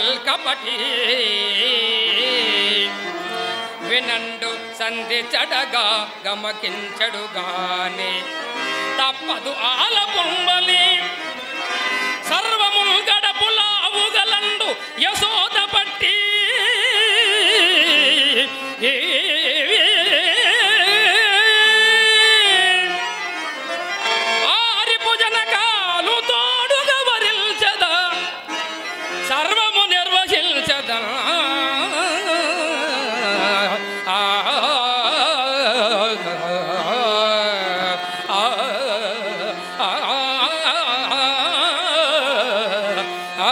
కపటి వినండు సంధి చెడగా గమకించడుగానే తప్పదు ఆల పొంబలి సర్వమును గడపులావుగలండు యశోద పట్టి ఆరిపు జనకాలు తోడుగా వరిల్చదా సర్వము నిర్వహించదా ఆ, ఆ, ఆ, ఆ,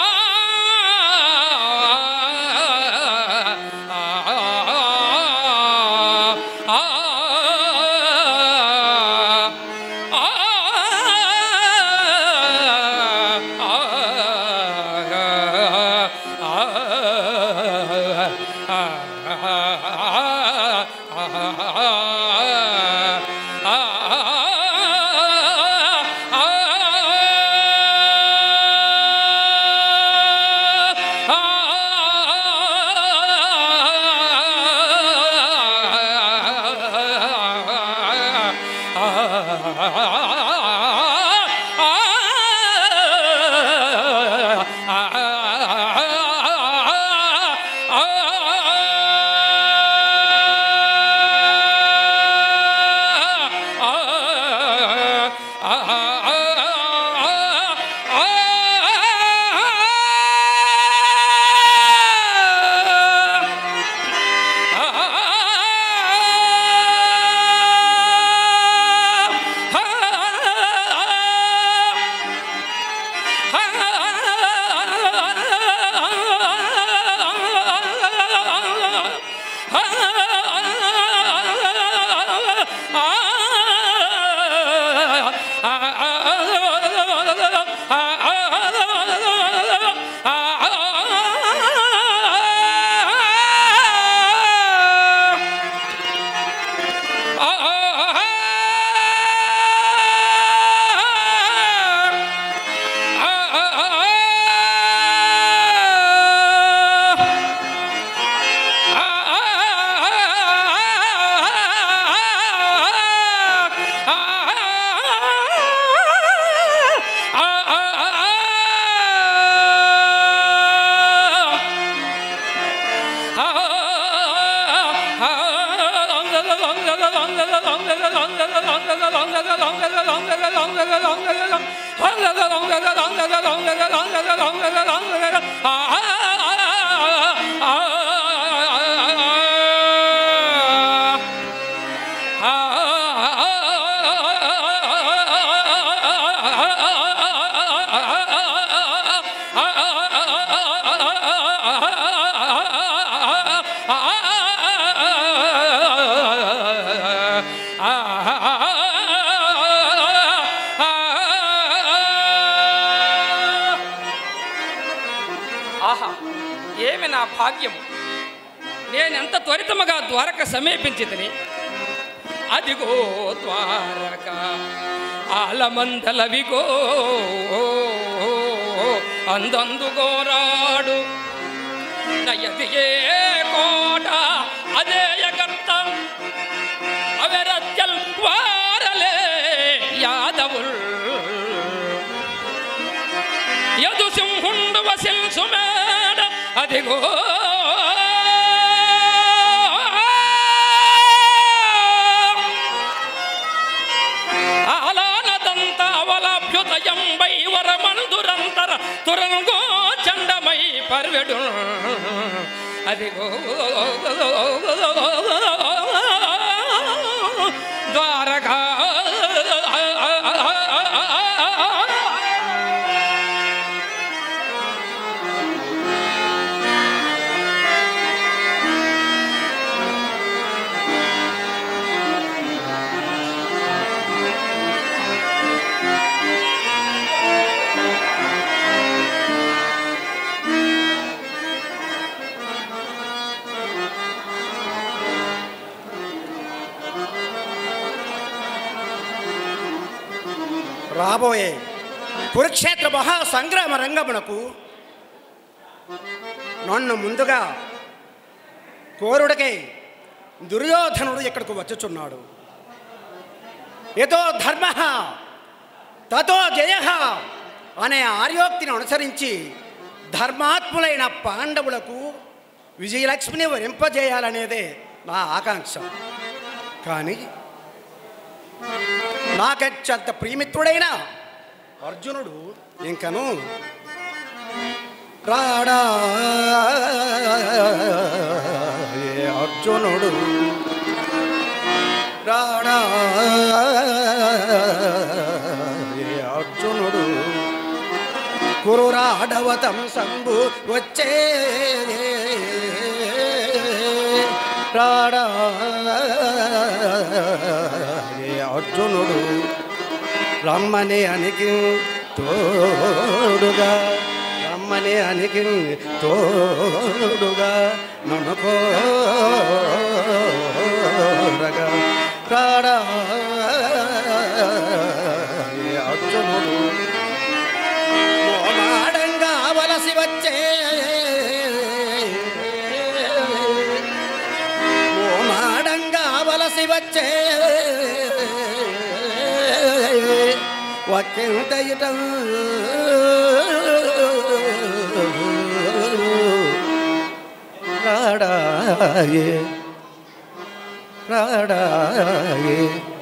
ఆహా ఏమి నా భాగ్యము నేనెంత త్వరితముగా ద్వారక సమీపించితిని అదిగో ద్వారక ఆలమందలవిగో అందందుగోరాడు నయది ఏ కోట అదే యగర్త అవరత్యల్ వారలే యాదవుల్ యదు సింహుండు వసిల్సు మేడ అదిగో ఆలానదంత అవలాభ్యుదయం వైవరమందురంతర తురంగో చండమై పర్వెడు అదిగో ద్వారకా రాబోయే కురుక్షేత్ర మహా సంగ్రామ రంగమునకు నన్ను ముందుగా కోరుడికై దుర్యోధనుడు ఇక్కడికి వచ్చుచున్నాడు ఏదో ధర్మ తతో జయ అనే ఆర్యోక్తిని అనుసరించి ధర్మాత్ములైన పాండవులకు విజయలక్ష్మిని వరింపజేయాలనేదే నా ఆకాంక్ష కానీ నాకత్యంత ప్రియమిత్రుడైన అర్జునుడు ఇంకను రాడా ఏ అర్జునుడు రాడా ఏ అర్జునుడు కురురాడవతం సంబు వచ్చే రాడా ఏ అర్జునుడు రమ్మని అనికి తోడుగా రమ్మని అనికి తోడుగా నన్ను కోరగా రాడా ఏ అర్జునుడు మోమాడంగా వలసి వచ్చే మోమాడంగా వలసి వచ్చే ఒక్కింత ఇటం రాడాయే రాడాయే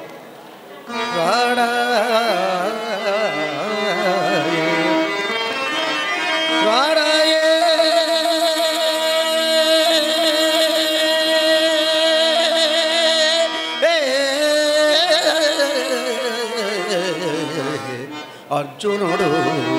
రాడాయే రాడాయే అర్జునుడు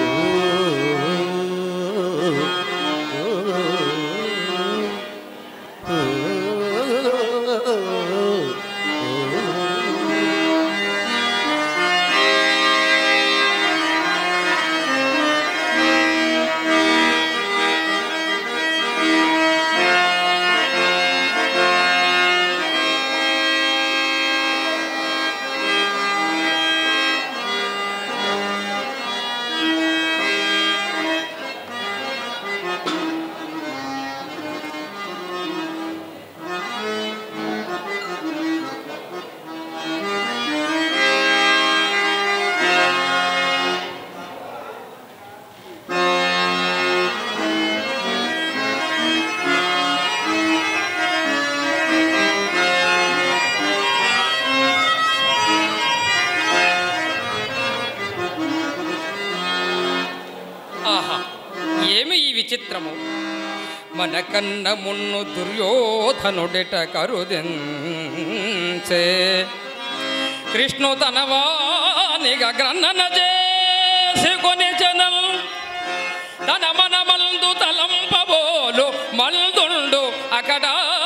ఆహా ఏమి ఈ విచిత్రము మనకన్న మున్ను దుర్యోధనుడిట కరుదించే కృష్ణు తనవానిగ గ్రన్నన చేసి కొని జనల్ తన మన మందు తలంపబోలు మల్దుండు అక్కడ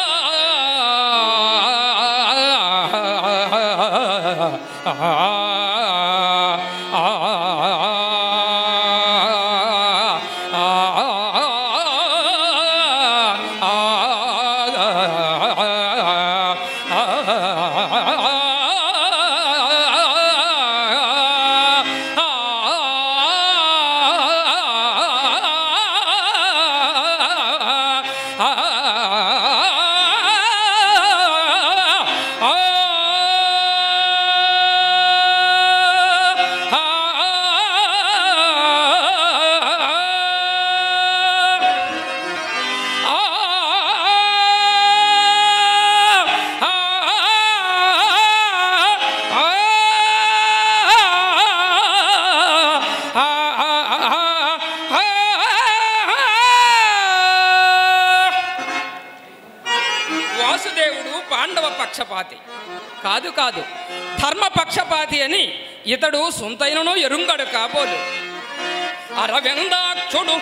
వాసుదేవుడు పాండవ పక్షపాతి కాదు కాదు ధర్మ పక్షపాతి అని ఇతడు సొంతైనను ఎరుంగడు కాబోలు అరవిందాక్షుడు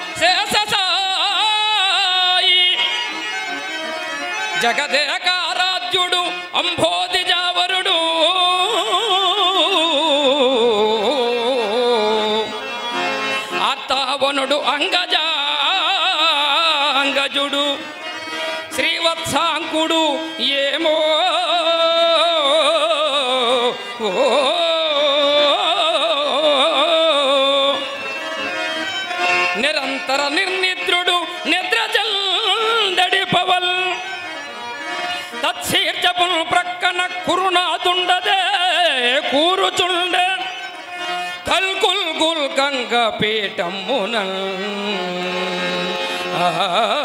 శేషసాయి జగదేకారాధ్యుడు అంబోధి జావరుడు అత్తావనుడు అంగజాంగజుడు శ్రీవత్సాంకుడు ఏమో ఓ నిరంతర నిర్నిద్రుడు నిద్ర జల్ తేజపుల్ ప్రక్కన కురునాదుండదే కూరుచుండే కల్కుల్ గుల్ గంగ పీఠమ్మునల్ ఆ